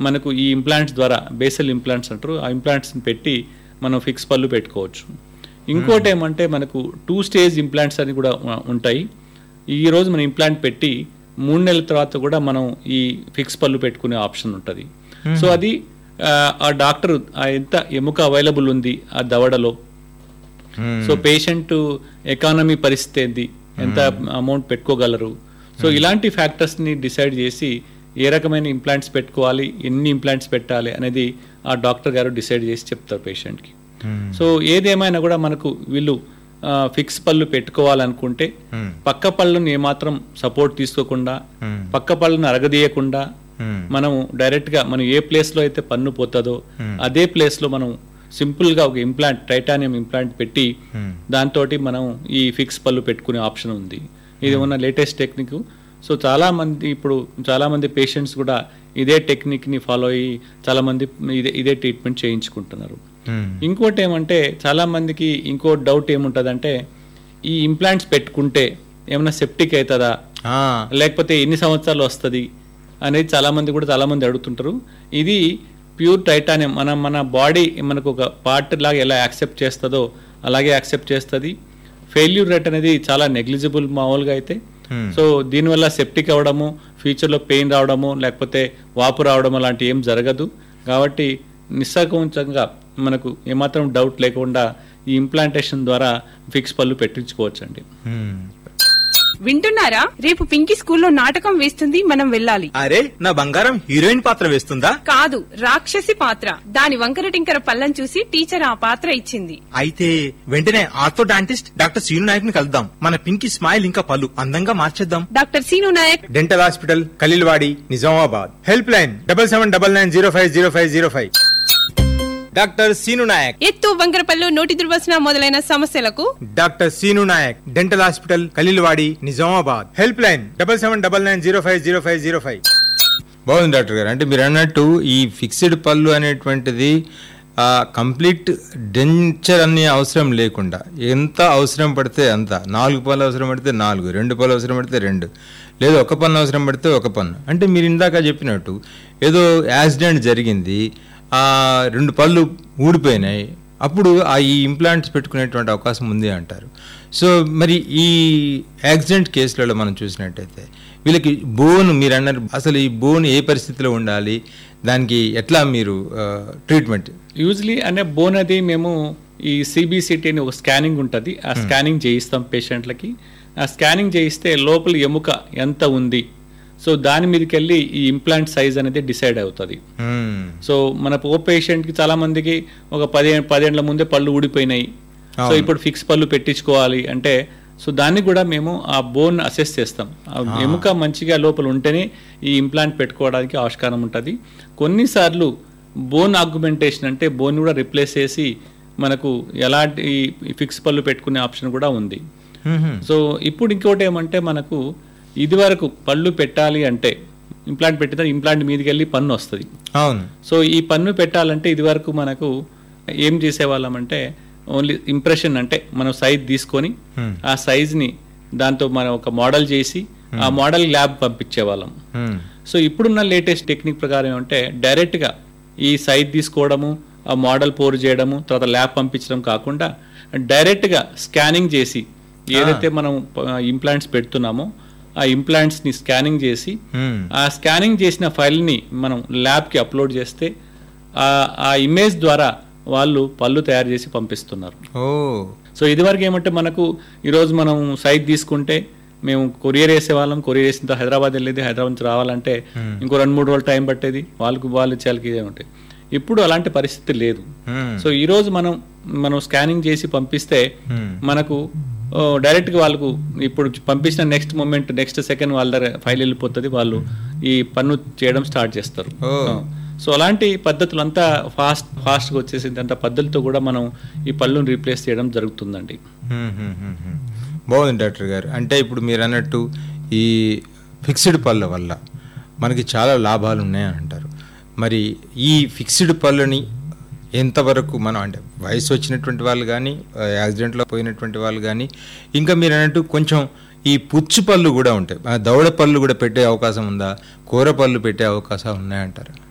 మనకు ఈ ఇంప్లాంట్స్ ద్వారా బేసల్ ఇంప్లాంట్స్ అంటారు ఆ ఇంప్లాంట్స్ని పెట్టి మనం ఫిక్స్ పళ్ళు పెట్టుకోవచ్చు ఇంకోటి ఏమంటే మనకు టూ స్టేజ్ ఇంప్లాంట్స్ అని కూడా ఉ- ఉంటాయి ఈ రోజు మనం ఇంప్లాంట్ పెట్టి మూడు నెలల తర్వాత కూడా మనం ఈ ఫిక్స్ పళ్ళు పెట్టుకునే ఆప్షన్ ఉంటుంది సో అది ఆ, ఆ డాక్టర్ ఆ ఎంత ఎముక అవైలబుల్ ఉంది ఆ దవడలో సో పేషెంట్ ఎకానమీ పరిస్థితి ఏంది ఎంత అమౌంట్ పెట్టుకోగలరు సో ఇలాంటి ఫ్యాక్టర్స్ ని డిసైడ్ చేసి ఏ రకమైన ఇంప్లాంట్స్ పెట్టుకోవాలి ఎన్ని ఇంప్లాంట్స్ పెట్టాలి అనేది ఆ డాక్టర్ గారు డిసైడ్ చేసి చెప్తారు patient కి సో ఏదేమైనా కూడా మనకు వీళ్ళు ఫిక్స్ పళ్ళు పెట్టుకోవాలనుకుంటే పక్క పళ్ళను ఏమాత్రం సపోర్ట్ తీసుకోకుండా పక్క పళ్ళను అరగదీయకుండా మనం డైరెక్ట్ గా మనం ఏ ప్లేస్ లో అయితే పన్ను పోతుందో అదే ప్లేస్ లో మనం సింపుల్ గా ఒక ఇంప్లాంట్ టైటానియం ఇంప్లాంట్ పెట్టి దాంతో మనం ఈ ఫిక్స్ పళ్ళు పెట్టుకునే ఆప్షన్ ఉంది ఇది ఉన్న లేటెస్ట్ టెక్నిక్ సో చాలా మంది ఇప్పుడు చాలా మంది పేషెంట్స్ కూడా ఇదే టెక్నిక్ ని ఫాలో అయ్యి చాలా మంది ఇదే ఇదే ట్రీట్మెంట్ చేయించుకుంటున్నారు ఇంకోటి ఏమంటే చాలా మందికి ఇంకో డౌట్ ఏముంటదంటే ఈ ఇంప్లాంట్స్ పెట్టుకుంటే ఏమైనా సెప్టిక్ అవుతుందా లేకపోతే ఎన్ని సంవత్సరాలు వస్తుంది అనేది చాలా మంది కూడా చాలా మంది అడుగుతుంటారు ఇది ప్యూర్ టైటానియం మన మన బాడీ మనకు ఒక పార్ట్ లాగా ఎలా యాక్సెప్ట్ చేస్తుందో అలాగే యాక్సెప్ట్ చేస్తుంది ఫెయిల్యూర్ రేట్ అనేది చాలా నెగ్లిజిబుల్ మామూలుగా అయితే సో దీనివల్ల సెప్టిక్ అవ్వడము ఫ్యూచర్లో పెయిన్ రావడము లేకపోతే వాపు రావడం అలాంటి ఏం జరగదు కాబట్టి నిస్సంకోచంగా మనకు ఏమాత్రం డౌట్ లేకుండా ఈ ఇంప్లాంటేషన్ ద్వారా ఫిక్స్ పళ్ళు పెట్టించుకోవచ్చండి వింటున్నారా రేపు పింకీ స్కూల్లో నాటకం వేస్తుంది మనం వెళ్ళాలి అరే నా బంగారం హీరోయిన్ పాత్ర వేస్తుందా కాదు రాక్షసి పాత్ర దాని వంకర టింకర పళ్ళం చూసి టీచర్ ఆ పాత్ర ఇచ్చింది అయితే వెంటనే ఆర్థోడాంటిస్ట్ డాక్టర్ సీను నాయక్ ని కలుద్దాం మన పింకి స్మైల్ ఇంకా పళ్ళు అందంగా మార్చేద్దాం doctor Seenu Nayak dental hospital Khaleelwadi Nizamabad helpline double seven double nine zero five zero five zero five doctor Seenu Nayak ఎత్తు వంకర పళ్ళు నోటి దుర్వాసన మొదలైన సమస్యలకు doctor Seenu Nayak dental hospital Khaleelwadi Nizamabad helpline double seven double nine zero five zero five zero five బాగుంది doctor garu అంటే మీరు అన్నట్టు ఈ ఫిక్స్డ్ పళ్ళు అనేటువంటిది కంప్లీట్ డెంచర్ అనే అవసరం లేకుండా ఎంత అవసరం పడితే అంత నాలుగు పళ్ళు అవసరం పడితే నాలుగు రెండు పళ్ళు అవసరం పడితే రెండు లేదా ఒక పన్ను అవసరం పడితే ఒక పన్ను అంటే మీరు ఇందాక చెప్పినట్టు ఏదో యాక్సిడెంట్ జరిగింది ఆ రెండు పళ్ళు ఊడిపోయినాయి అప్పుడు ఆ ఈ ఇంప్లాంట్స్ పెట్టుకునేటువంటి అవకాశం ఉంది అంటారు సో మరి ఈ యాక్సిడెంట్ కేసులలో మనం చూసినట్టయితే వీళ్ళకి బోన్ మీరు అన్నారు అసలు ఈ బోన్ ఏ పరిస్థితిలో ఉండాలి దానికి ఎట్లా మీరు ట్రీట్మెంట్ యూజువలీ అంటే బోన్ అది మేము ఈ సిబిసిటీ అని ఒక స్కానింగ్ ఉంటుంది ఆ స్కానింగ్ చేయిస్తాం పేషెంట్లకి ఆ స్కానింగ్ చేయిస్తే లోపల ఎముక ఎంత ఉంది సో దాని మీదకి వెళ్ళి ఈ ఇంప్లాంట్ సైజ్ అనేది డిసైడ్ అవుతుంది సో మన ఓ పేషెంట్ కి చాలా మందికి ఒక పది పదేళ్ల ముందే పళ్ళు ఊడిపోయినాయి సో ఇప్పుడు ఫిక్స్ పళ్ళు పెట్టించుకోవాలి అంటే సో దాన్ని కూడా మేము ఆ బోన్ అసెస్ చేస్తాం ఆ ఎముక మంచిగా లోపల ఉంటేనే ఈ ఇంప్లాంట్ పెట్టుకోవడానికి ఆవిష్కారం ఉంటుంది కొన్నిసార్లు బోన్ ఆగ్యుమెంటేషన్ అంటే బోన్ కూడా రిప్లేస్ చేసి మనకు ఎలాంటి ఫిక్స్ పళ్ళు పెట్టుకునే ఆప్షన్ కూడా ఉంది సో ఇప్పుడు ఇంకోటి ఏమంటే మనకు ఇది వరకు పళ్ళు పెట్టాలి అంటే ఇంప్లాంట్ పెట్టిన ఇంప్లాంట్ మీదకి వెళ్ళి పన్ను వస్తుంది అవును సో ఈ పన్ను పెట్టాలంటే ఇది వరకు మనకు ఏం చేసేవాళ్ళం అంటే ఓన్లీ ఇంప్రెషన్ అంటే మనం సైజ్ తీసుకొని ఆ సైజ్ని దాంతో మనం ఒక మోడల్ చేసి ఆ మోడల్ ల్యాబ్ పంపించేవాళ్ళం Hmm. సో ఇప్పుడున్న లేటెస్ట్ టెక్నిక్ ప్రకారం ఏమంటే డైరెక్ట్గా ఈ సైజ్ తీసుకోవడము ఆ మోడల్ పోరు చేయడము తర్వాత ల్యాబ్ పంపించడం కాకుండా డైరెక్ట్గా స్కానింగ్ చేసి ఏదైతే మనం ఇంప్లాంట్స్ పెడుతున్నామో ఆ ఇంప్లాంట్స్ని స్కానింగ్ చేసి Hmm. ఆ స్కానింగ్ చేసిన ఫైల్ని మనం ల్యాబ్కి అప్లోడ్ చేస్తే ఆ ఆ ఇమేజ్ ద్వారా వాళ్ళు పళ్ళు తయారు చేసి పంపిస్తున్నారు ఓ సో ఇదివరకు ఏమంటే మనకు ఈరోజు మనం సైట్ తీసుకుంటే మేము కొరియర్ వేసేవాళ్ళం కొరియర్ వేసిన తర్వాత హైదరాబాద్ వెళ్ళేది హైదరాబాద్ నుంచి రావాలంటే ఇంకో రెండు మూడు రోజులు టైం పట్టేది వాళ్ళకు వాళ్ళు ఇచ్చేయాలకి ఇదే ఉంటాయి ఇప్పుడు అలాంటి పరిస్థితి లేదు Hmm. సో ఈ రోజు మనం మనం స్కానింగ్ చేసి పంపిస్తే మనకు ఓ, డైరెక్ట్ గా వాళ్ళకు ఇప్పుడు పంపించిన నెక్స్ట్ మూమెంట్ నెక్స్ట్ సెకండ్ వాళ్ళ దగ్గర ఫైల్ వెళ్ళిపోతుంది వాళ్ళు ఈ పన్ను చేయడం స్టార్ట్ చేస్తారు Oh. సో అలాంటి పద్ధతులు అంతా ఫాస్ట్ ఫాస్ట్గా వచ్చేసింది అంత పద్ధతులతో కూడా మనం ఈ పళ్ళును రీప్లేస్ చేయడం జరుగుతుందండి హ్మ్, హ్మ్, హ్మ్, హ్మ్. బాగుంది డాక్టర్ గారు అంటే ఇప్పుడు మీరు అన్నట్టు ఈ ఫిక్స్డ్ పళ్ళ వల్ల మనకి చాలా లాభాలు ఉన్నాయని అంటారు మరి ఈ ఫిక్స్డ్ పళ్ళని ఎంతవరకు మనం అంటే వయసు వచ్చినటువంటి వాళ్ళు కానీ యాక్సిడెంట్లో పోయినటువంటి వాళ్ళు కానీ ఇంకా మీరు అన్నట్టు కొంచెం ఈ పుచ్చు పళ్ళు కూడా ఉంటాయి ఆ దవడ పళ్ళు కూడా పెట్టే అవకాశం ఉందా కూర పళ్ళు పెట్టే అవకాశాలు ఉన్నాయంటారు